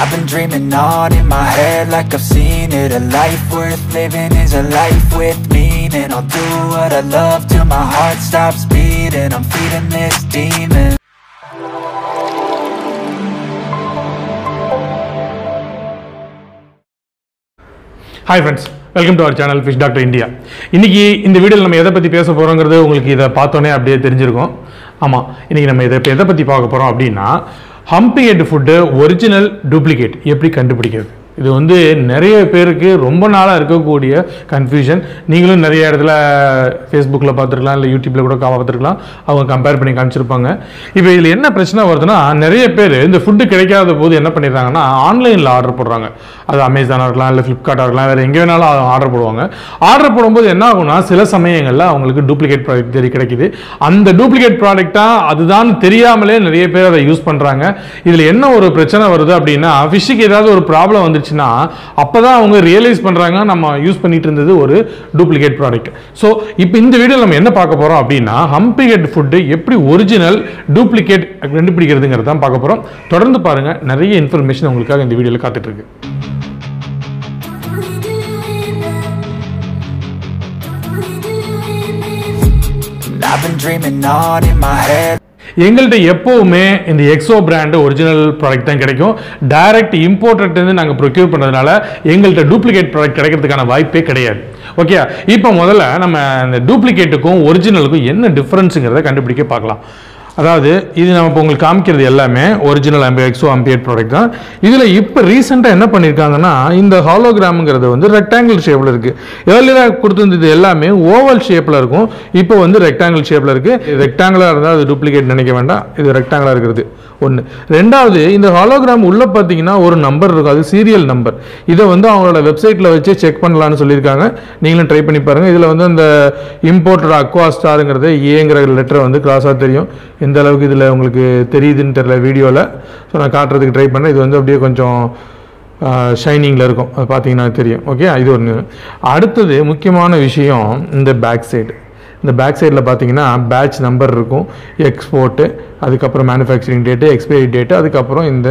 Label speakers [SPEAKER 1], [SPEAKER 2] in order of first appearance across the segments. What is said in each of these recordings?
[SPEAKER 1] I've been dreaming on in my head like I've seen it A life worth living is a life with meaning I'll do what I love till my heart stops beating I'm feeding this demon
[SPEAKER 2] hi friends welcome to our channel fish doctor India இன்னைக்கு இந்த வீடியோவில் நம்ம எதை பற்றி பேச போகிறோங்கிறது உங்களுக்கு இதை பார்த்தோன்னே அப்படியே தெரிஞ்சிருக்கும் ஆமாம் இன்னைக்கு நம்ம இதை இப்போ எதை பற்றி பார்க்க போகிறோம் அப்படின்னா humpy head food original duplicate எப்படி கண்டுபிடிக்கிறது இது வந்து நிறைய பேருக்கு ரொம்ப நாளாக இருக்கக்கூடிய கன்ஃபியூஷன் நீங்களும் நிறைய இடத்துல ஃபேஸ்புக்கில் பார்த்துருக்கலாம் இல்லை யூடியூப்பில் கூட பார்த்துருக்கலாம் அவங்க கம்பேர் பண்ணி காமிச்சிருப்பாங்க இப்போ இதில் என்ன பிரச்சனை வருதுன்னா நிறைய பேர் இந்த ஃபுட்டு கிடைக்காத போது என்ன பண்ணிடுறாங்கன்னா ஆன்லைனில் ஆர்டர் போடுறாங்க அது அமேசானாக இருக்கலாம் இல்லை ஃப்ளிப்கார்ட்டாக இருக்கலாம் வேறு எங்கே வேணாலும் ஆர்டர் போடுவாங்க ஆர்டர் போடும்போது என்ன ஆகும்னா சில சமயங்களில் அவங்களுக்கு டூப்ளிகேட் ப்ராடக்ட் தெரிய கிடைக்குது அந்த டூப்ளிகேட் ப்ராடக்டாக அதுதான் தெரியாமலே நிறைய பேர் அதை யூஸ் பண்ணுறாங்க இதில் என்ன ஒரு பிரச்சனை வருது அப்படின்னா ஃபிஷ்ஷுக்கு ஏதாவது ஒரு ப்ராப்ளம் வந்துச்சுன்னா அப்போ தான் அவங்க ரியலைஸ் பண்ணுறாங்க நம்ம யூஸ் பண்ணிட்டு இருந்தது ஒரு டூப்ளிகேட் ப்ராடக்ட் ஸோ இப்போ இந்த வீடியோவில் நம்ம என்ன பார்க்க போகிறோம் அப்படின்னா ஹம்பிகேட் ஃபுட்டு எப்படி ஒரிஜினல் டூப்ளிகேட் கண்டுபிடிக்கிறதுங்கிறது தான் பார்க்க போகிறோம் தொடர்ந்து பாருங்கள் நிறைய இன்ஃபர்மேஷன் உங்களுக்காக இந்த வீடியோவில் காத்துட்ருக்கு
[SPEAKER 1] I've been dreaming on in my head
[SPEAKER 2] எங்கள்கிட்ட எப்போவுமே இந்த எக்ஸோ பிராண்டு ஒரிஜினல் ப்ராடக்ட் தான் கிடைக்கும் டைரக்ட் இம்போர்ட்டட்லேருந்து நாங்கள் ப்ரொக்யூர் பண்ணுறதுனால எங்கள்கிட்ட டூப்ளிகேட் ப்ராடக்ட் கிடைக்கிறதுக்கான வாய்ப்பே கிடையாது ஓகே இப்போ முதல்ல நம்ம இந்த டூப்ளிகேட்டுக்கும் ஒரிஜினலுக்கும் என்ன டிஃப்ரென்ஸுங்கிறத கண்டுபிடிக்க பார்க்கலாம் அதாவது இது நம்ம இப்போ உங்களுக்கு காமிக்கிறது எல்லாமே ஒரிஜினல் அம்பி எக்ஸோ அம்பியட் ப்ராடக்ட் தான் இதில் இப்போ ரீசெண்டாக என்ன பண்ணியிருக்காங்கன்னா இந்த ஹாலோகிராமுங்கிறது வந்து ரெக்டாங்கிள் ஷேப்பில் இருக்குது ஏர்லியராக கொடுத்துருந்தது எல்லாமே ஓவல் ஷேப்பில் இருக்கும் இப்போ வந்து ரெக்டாங்கிள் ஷேப்பில் இருக்குது ரெக்டாங்கிளாக இருந்தால் அது டூப்ளிகேட் நினைக்க வேண்டாம் இது ரெக்டாங்கிளாக இருக்கிறது ஒன்று ரெண்டாவது இந்த ஹாலோகிராம் உள்ளே பார்த்தீங்கன்னா ஒரு நம்பர் இருக்கும் அது சீரியல் நம்பர் இதை வந்து அவங்களோட வெப்சைட்டில் வச்சு செக் பண்ணலான்னு சொல்லியிருக்காங்க நீங்களும் ட்ரை பண்ணி பாருங்கள் இதில் வந்து அந்த இம்போர்ட்டர் அக்வா ஸ்டாருங்கிறது ஏங்கிற லெட்டர் வந்து கிராஸாக தெரியும் எந்த அளவுக்கு இதில் உங்களுக்கு தெரியுதுன்னு தெரியல வீடியோவில் ஸோ நான் காட்டுறதுக்கு ட்ரை பண்ணேன் இது வந்து அப்படியே கொஞ்சம் ஷைனிங்கில் இருக்கும் அது பார்த்தீங்கன்னா தெரியும் ஓகே இது ஒன்று அடுத்தது முக்கியமான விஷயம் இந்த பேக் சைடு இந்த பேக் சைடில் பார்த்தீங்கன்னா பேட்ச் நம்பர் இருக்கும் எக்ஸ்போர்ட்டு அதுக்கப்புறம் மேனுஃபேக்சரிங் டேட்டு எக்ஸ்பைரி டேட்டு அதுக்கப்புறம் இந்த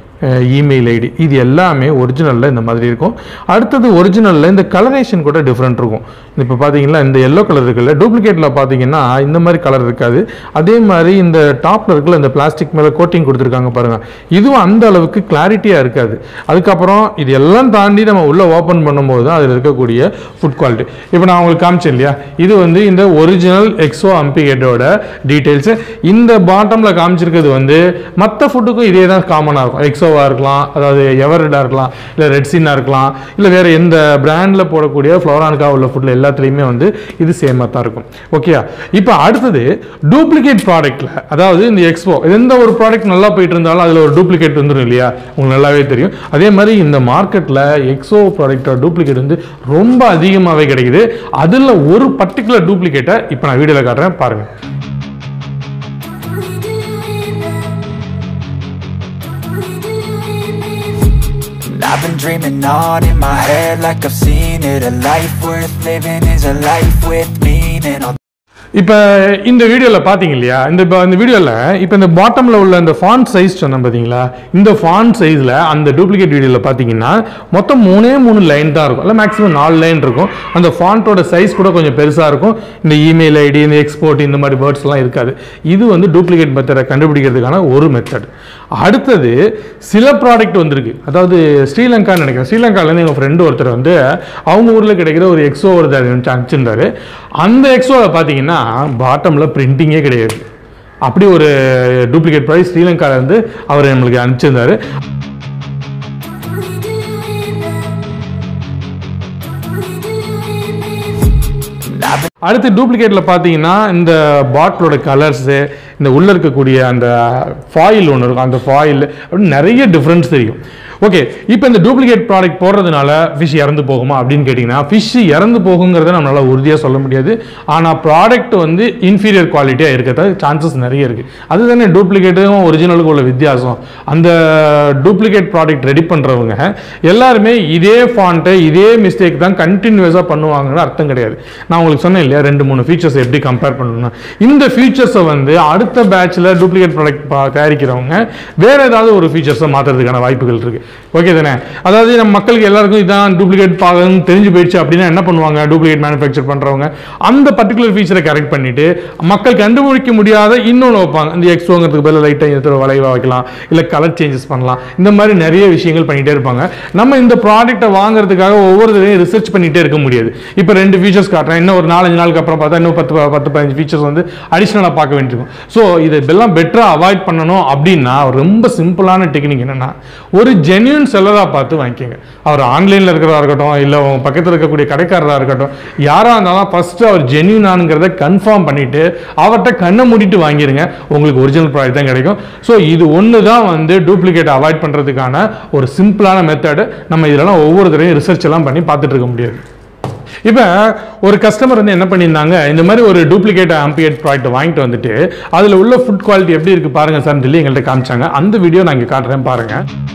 [SPEAKER 2] இமெயில் ஐடி இது எல்லாமே ஒரிஜினலில் இந்த மாதிரி இருக்கும் அடுத்தது ஒரிஜினலில் இந்த கலரேஷன் கூட டிஃப்ரெண்ட் இருக்கும் இப்போ பார்த்தீங்கன்னா இந்த எல்லோ கலர் இருக்குல்ல டூப்ளிகேட்டில் பார்த்தீங்கன்னா இந்த மாதிரி கலர் இருக்காது அதே மாதிரி இந்த டாப்பில் இருக்குல்ல இந்த பிளாஸ்டிக் மேலே கோட்டிங் கொடுத்துருக்காங்க பாருங்கள் இதுவும் அந்த அளவுக்கு கிளாரிட்டியாக இருக்காது அதுக்கப்புறம் இது எல்லாம் தாண்டி நம்ம உள்ளே ஓப்பன் பண்ணும்போது தான் அதில் இருக்கக்கூடிய ஃபுட் குவாலிட்டி இப்போ நான் உங்களுக்கு காமிச்சேன் இல்லையா இது வந்து இந்த ஒரிஜினல் எக்ஸோ அம்பிகேட்டோட டீட்டெயில்ஸு இந்த பாட்டமில் காமிச்சிருக்கிறது வந்து மற்ற ஃபுட்டுக்கும் இதே தான் காமனாக இருக்கும் எக்ஸோவாக இருக்கலாம் அதாவது எவர்டாக இருக்கலாம் இல்லை ரெட்ஸினாக இருக்கலாம் இல்லை வேறு எந்த பிராண்டில் போடக்கூடிய ஃப்ளோரானுக்கா உள்ள ஃபுட்டில் எல்லாத்துலேயுமே வந்து இது சேமாக தான் இருக்கும் ஓகேயா இப்போ அடுத்தது டூப்ளிகேட் ப்ராடக்ட்டில் அதாவது இந்த எக்ஸ்போ எந்த ஒரு ப்ராடக்ட் நல்லா போயிட்டு இருந்தாலும் அதில் ஒரு டூப்ளிகேட் வந்துடும் இல்லையா உங்களுக்கு நல்லாவே தெரியும் அதே மாதிரி இந்த மார்க்கெட்டில் எக்ஸோ ப்ராடக்டோட டூப்ளிகேட் வந்து ரொம்ப அதிகமாகவே கிடைக்குது அதில் ஒரு பர்டிகுலர் டூப்ளிகேட்டை இப்போ நான் வீடியோவில் காட்டுறேன் பாருங்கள்
[SPEAKER 1] I've been dreaming on in my head like I've seen it A life worth living is a life with meaning I'll
[SPEAKER 2] இப்போ இந்த வீடியோவில் பார்த்தீங்க இல்லையா இந்த இப்போ இந்த வீடியோவில் இப்போ இந்த பாட்டமில் உள்ள இந்த ஃபாண்ட் சைஸ் சொன்னேன் பார்த்தீங்களா இந்த ஃபாண்ட் சைஸில் அந்த டூப்ளிகேட் வீடியோவில் பார்த்தீங்கன்னா மொத்தம் மூணே மூணு லைன் தான் இருக்கும் இல்லை மேக்ஸிமம் நாலு லைன் இருக்கும் அந்த ஃபாண்ட்டோட சைஸ் கூட கொஞ்சம் பெருசாக இருக்கும் இந்த இமெயில் ஐடி இந்த எக்ஸ்போர்ட் இந்த மாதிரி வேர்ட்ஸ்லாம் இருக்காது இது வந்து டூப்ளிகேட் மெத்தடை கண்டுபிடிக்கிறதுக்கான ஒரு மெத்தட் அடுத்தது சில ப்ராடக்ட் வந்திருக்கு அதாவது ஸ்ரீலங்கான்னு நினைக்கிறேன் ஸ்ரீலங்காலேருந்து எங்கள் ஃப்ரெண்டு ஒருத்தர் வந்து அவங்க ஊரில் கிடைக்கிற ஒரு எக்ஸோ ஒரு அனுப்பிச்சிருந்தாரு அந்த எக்ஸோவில் பார்த்தீங்கன்னா பாட்டமில் பிரிண்டிங்கே கிடையாது அப்படி ஒரு டூப்ளிகேட் ப்ரைஸ் ஸ்ரீலங்காலேருந்து அவர் நம்மளுக்கு அனுப்பிச்சிருந்தாரு
[SPEAKER 1] I've been
[SPEAKER 2] அடுத்து டூப்ளிகேட்டில் பார்த்தீங்கன்னா இந்த பாட்டிலோட கலர்ஸு இந்த உள்ளே இருக்கக்கூடிய அந்த ஃபாயில் ஒன்று இருக்கும் அந்த ஃபாயில் அப்படின்னு நிறைய டிஃப்ரென்ஸ் தெரியும் ஓகே இப்போ இந்த டூப்ளிகேட் ப்ராடக்ட் போடுறதுனால ஃபிஷ் இறந்து போகுமா அப்படின்னு கேட்டிங்கன்னா ஃபிஷ் இறந்து போகுங்கிறத நம்மளால் உறுதியாக சொல்ல முடியாது ஆனால் ப்ராடக்ட் வந்து இன்ஃபீரியர் குவாலிட்டியாக இருக்கிறது சான்சஸ் நிறைய இருக்குது அதுதானே டூப்ளிகேட்டும் ஒரிஜினலுக்கும் உள்ள வித்தியாசம் அந்த டூப்ளிகேட் ப்ராடக்ட் ரெடி பண்ணுறவங்க எல்லாருமே இதே ஃபாண்ட்டை இதே மிஸ்டேக் தான் கண்டினியூஸாக பண்ணுவாங்கன்னு அர்த்தம் கிடையாது நான் உங்களுக்கு சொன்னேன் இல்லையா ரெண்டு மூணு ஃபீச்சர்ஸ் எப்படி கம்பேர் பண்ணணும்னா இந்த ஃபீச்சர்ஸை வந்து அடுத்த பேட்சில் டூப்ளிகேட் ப்ராடக்ட் தயாரிக்கிறவங்க வேற ஏதாவது ஒரு ஃபீச்சர்ஸை மாற்றுறதுக்கான வாய்ப்புகள் இருக்குது ஓகே தானே அதாவது நம்ம மக்களுக்கு எல்லாருக்கும் இதான் டூப்ளிகேட் பாகம்னு தெரிஞ்சு போயிடுச்சு அப்படின்னா என்ன பண்ணுவாங்க டூப்ளிகேட் மேனுஃபேக்சர் பண்ணுறவங்க அந்த பர்டிகுலர் ஃபீச்சரை கரெக்ட் பண்ணிட்டு மக்கள் கண்டுபிடிக்க முடியாத இன்னொன்று வைப்பாங்க இந்த எக்ஸ்போங்கிறதுக்கு பதில் லைட்டாக எடுத்து வளைவாக வைக்கலாம் இல்லை கலர் சேஞ்சஸ் பண்ணலாம் இந்த மாதிரி நிறைய விஷயங்கள் பண்ணிகிட்டே இருப்பாங்க நம்ம இந்த ப்ராடக்ட்டை வாங்குறதுக்காக ஒவ்வொரு தடவையும் ரிசர்ச் பண்ணிகிட்டே இருக்க முடியாது இப்போ ரெண்டு ஃபீச்சர்ஸ் காட்டுறேன் இன்னும் ஒரு நாலஞ்சு நாளுக்கு அப்புறம் பார்த்தா இன்னும் பத்து பத்து பதினஞ்சு ஃபீச்சர்ஸ் வந்து அடிஷ்னலாக பார்க்க வேண்டியிருக்கும் ஸோ இதை இதெல்லாம் பெட்டராக அவாய்ட் பண்ணணும் அப்படின்னா ரொம்ப சிம்பிளான டெக்னிக் என்னென்னா ஒரு ஜென்யூன் செல்லராக பார்த்து வாங்கிக்கோங்க அவர் ஆன்லைனில் இருக்கிறதா இருக்கட்டும் இல்லை உங்க பக்கத்தில் இருக்கக்கூடிய கடைக்காரராக இருக்கட்டும் யாராக இருந்தாலும் ஃபஸ்ட்டு அவர் ஜென்யூனானுங்கிறத கன்ஃபார்ம் பண்ணிவிட்டு அவர்கிட்ட கண்ணை மூடிட்டு வாங்கிருங்க உங்களுக்கு ஒரிஜினல் ப்ராடக்ட் தான் கிடைக்கும் ஸோ இது ஒன்று தான் வந்து டூப்ளிகேட் அவாய்ட் பண்ணுறதுக்கான ஒரு சிம்பிளான மெத்தடு நம்ம இதெல்லாம் ஒவ்வொரு தடவையும் ரிசர்ச் எல்லாம் பண்ணி பார்த்துட்டு இருக்க முடியாது இப்போ ஒரு கஸ்டமர் வந்து என்ன பண்ணியிருந்தாங்க இந்த மாதிரி ஒரு டூப்ளிகேட் ஆம்பியட் ப்ராடக்ட் வாங்கிட்டு வந்துட்டு அதில் உள்ள ஃபுட் குவாலிட்டி எப்படி இருக்கு பாருங்க சார் சொல்லி எங்கள்கிட்ட காமிச்சாங்க அந்த வீடியோ நான் இங்கே காட்டுறேன் பாருங்க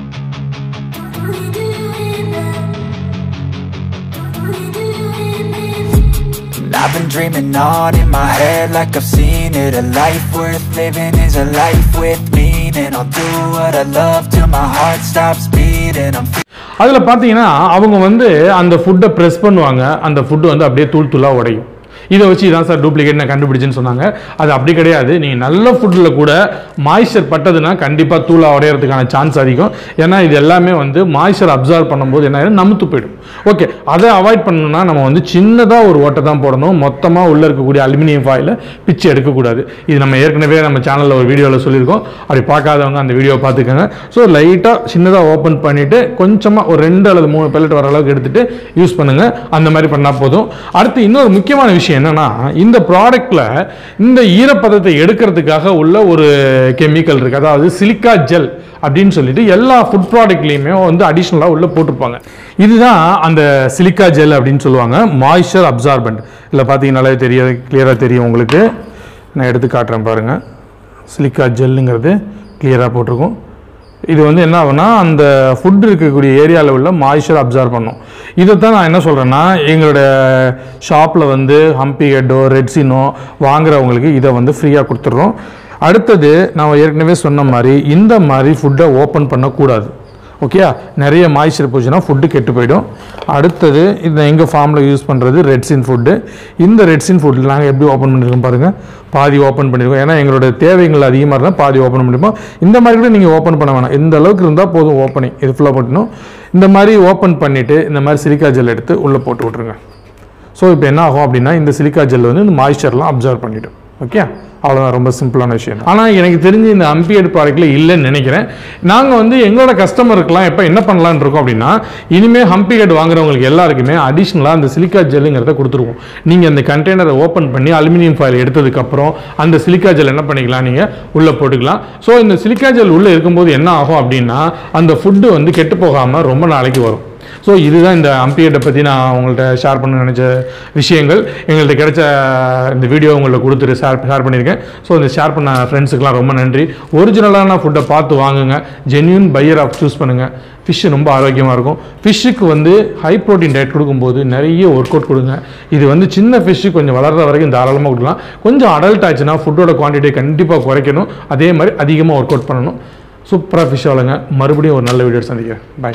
[SPEAKER 1] And I've been dreaming on in my head like I've seen it A life worth living is a life with meaning I'll do what I love till my heart stops beating I'm
[SPEAKER 2] அதில் பார்த்தீங்கன்னா அவங்க வந்து அந்த ஃபுட்டை press பண்ணுவாங்க அந்த food வந்து அப்படியே தூள் தூளாக உடையும் இதை வச்சு இதான் சார் டூப்ளிகேட் நான் கண்டுபிடிச்சேன்னு சொன்னாங்க அது அப்படி கிடையாது நீங்கள் நல்ல ஃபுட்டில் கூட மாய்ஸ்சர் பட்டதுன்னா கண்டிப்பாக தூளாக உடையறதுக்கான சான்ஸ் அதிகம் ஏன்னா இது எல்லாமே வந்து மாய்ஸ்சர் அப்சர்வ் பண்ணும்போது என்ன ஆயிடும் நமுத்து போயிடும் ஓகே அதை அவாய்ட் பண்ணணும்னா நம்ம வந்து சின்னதாக ஒரு ஓட்டை தான் போடணும் மொத்தமாக உள்ளே இருக்கக்கூடிய அலுமினியம் ஃபாயிலை பிச்சு எடுக்கக்கூடாது இது நம்ம ஏற்கனவே நம்ம சேனலில் ஒரு வீடியோவில் சொல்லியிருக்கோம் அப்படி பார்க்காதவங்க அந்த வீடியோவை பார்த்துக்கோங்க ஸோ லைட்டாக சின்னதாக ஓப்பன் பண்ணிவிட்டு கொஞ்சமாக ஒரு ரெண்டு அல்லது மூணு பெல்லட் வர அளவுக்கு எடுத்துகிட்டு யூஸ் பண்ணுங்கள் அந்த மாதிரி பண்ணால் போதும் அடுத்து இன்னொரு முக்கியமான விஷயம் என்னன்னா இந்த ப்ராடக்ட்டில் இந்த ஈரப்பதத்தை எடுக்கிறதுக்காக உள்ள ஒரு கெமிக்கல் இருக்குது அதாவது சிலிக்கா ஜெல் அப்படின்னு சொல்லிட்டு எல்லா ஃபுட் ப்ராடக்ட்லேயுமே வந்து அடிஷ்னலாக உள்ள போட்டிருப்பாங்க இதுதான் அந்த சிலிக்கா ஜெல் அப்படின்னு சொல்லுவாங்க மாய்ஸ்சர் அப்சார்பண்ட் இல்லை பார்த்தீங்கன்னாலே தெரிய கிளியராக தெரியும் உங்களுக்கு நான் எடுத்து காட்டுறேன் பாருங்கள் சிலிக்கா ஜெல்லுங்கிறது கிளியராக போட்டிருக்கும் இது வந்து என்ன ஆகும்னா அந்த ஃபுட் இருக்கக்கூடிய ஏரியாவில் உள்ள மாய்ஸ்சர் அப்சர்வ் பண்ணும் இதை தான் நான் என்ன சொல்கிறேன்னா எங்களோட ஷாப்பில் வந்து ஹம்பி ஹெட்டோ ரெட்ஸினோ வாங்குறவங்களுக்கு இதை வந்து ஃப்ரீயாக கொடுத்துட்றோம் அடுத்தது நான் ஏற்கனவே சொன்ன மாதிரி இந்த மாதிரி ஃபுட்டை ஓப்பன் பண்ணக்கூடாது ஓகே நிறைய மாய்ஸ்சர் போச்சுன்னா ஃபுட்டு கெட்டு போயிடும் அடுத்தது இந்த எங்கள் ஃபார்மில் யூஸ் பண்ணுறது ரெட்ஸின் ஃபுட்டு இந்த ரெட்ஸின் ஃபுட்டில் நாங்கள் எப்படி ஓப்பன் பண்ணியிருக்கோம் பாருங்கள் பாதி ஓப்பன் பண்ணியிருக்கோம் ஏன்னா எங்களோட தேவைகள் அதிகமாக இருந்தால் பாதி ஓப்பன் பண்ணியிருப்போம் இந்த மாதிரி கூட நீங்கள் ஓப்பன் பண்ண வேணாம் இந்த அளவுக்கு இருந்தால் போதும் ஓப்பனிங் இது ஃபுல்லாக பண்ணணும் இந்த மாதிரி ஓப்பன் பண்ணிவிட்டு இந்த மாதிரி சிலிக்கா ஜெல் எடுத்து உள்ளே போட்டு விட்ருங்க ஸோ இப்போ என்ன ஆகும் அப்படின்னா இந்த சிலிக்கா ஜெல் வந்து இந்த மாய்ஸ்சர்லாம் அப்சர்வ் பண்ணிடும் ஓகே அவ்வளோதான் ரொம்ப சிம்பிளான விஷயம் ஆனால் எனக்கு தெரிஞ்சு இந்த அம்பியட் ப்ராடக்ட்டில் இல்லைன்னு நினைக்கிறேன் நாங்கள் வந்து எங்களோட கஸ்டமருக்குலாம் எப்போ என்ன பண்ணலான்னு இருக்கோம் அப்படின்னா இனிமேல் ஹம்பி ஹெட் வாங்குறவங்களுக்கு எல்லாருக்குமே அடிஷ்னலாக அந்த சிலிக்கா ஜெல்லுங்கிறத கொடுத்துருவோம் நீங்கள் அந்த கண்டெய்னரை ஓப்பன் பண்ணி அலுமினியம் ஃபாயில் எடுத்ததுக்கப்புறம் அந்த சிலிக்கா ஜெல் என்ன பண்ணிக்கலாம் நீங்கள் உள்ளே போட்டுக்கலாம் ஸோ இந்த சிலிக்கா ஜெல் உள்ளே இருக்கும்போது என்ன ஆகும் அப்படின்னா அந்த ஃபுட்டு வந்து கெட்டு போகாமல் ரொம்ப நாளைக்கு வரும் ஸோ இதுதான் இந்த அம்பியட்டை பற்றி நான் உங்கள்கிட்ட ஷேர் பண்ண நினச்ச விஷயங்கள் எங்கள்கிட்ட கிடைச்ச இந்த வீடியோ உங்கள்ட்ட கொடுத்துட்டு ஷேர் ஷேர் பண்ணியிருக்கேன் ஸோ இந்த ஷேர் பண்ண ஃப்ரெண்ட்ஸுக்கெலாம் ரொம்ப நன்றி ஒரிஜினலான ஃபுட்டை பார்த்து வாங்குங்க ஜென்யூன் பையர் ஆஃப் சூஸ் பண்ணுங்கள் ஃபிஷ் ரொம்ப ஆரோக்கியமாக இருக்கும் ஃபிஷ்ஷுக்கு வந்து ஹை ப்ரோட்டீன் டயட் கொடுக்கும்போது நிறைய ஒர்க் அவுட் கொடுங்க இது வந்து சின்ன ஃபிஷ்ஷு கொஞ்சம் வளர்ற வரைக்கும் தாராளமாக கொடுக்கலாம் கொஞ்சம் அடல்ட் ஆச்சுன்னா ஃபுட்டோட குவான்டிட்டியை கண்டிப்பாக குறைக்கணும் அதே மாதிரி அதிகமாக ஒர்க் அவுட் பண்ணணும் சூப்பராக ஃபிஷ் வளங்க மறுபடியும் ஒரு நல்ல வீடியோ சந்திக்கிறேன் பாய்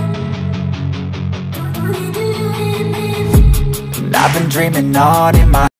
[SPEAKER 1] And I've been dreaming on in my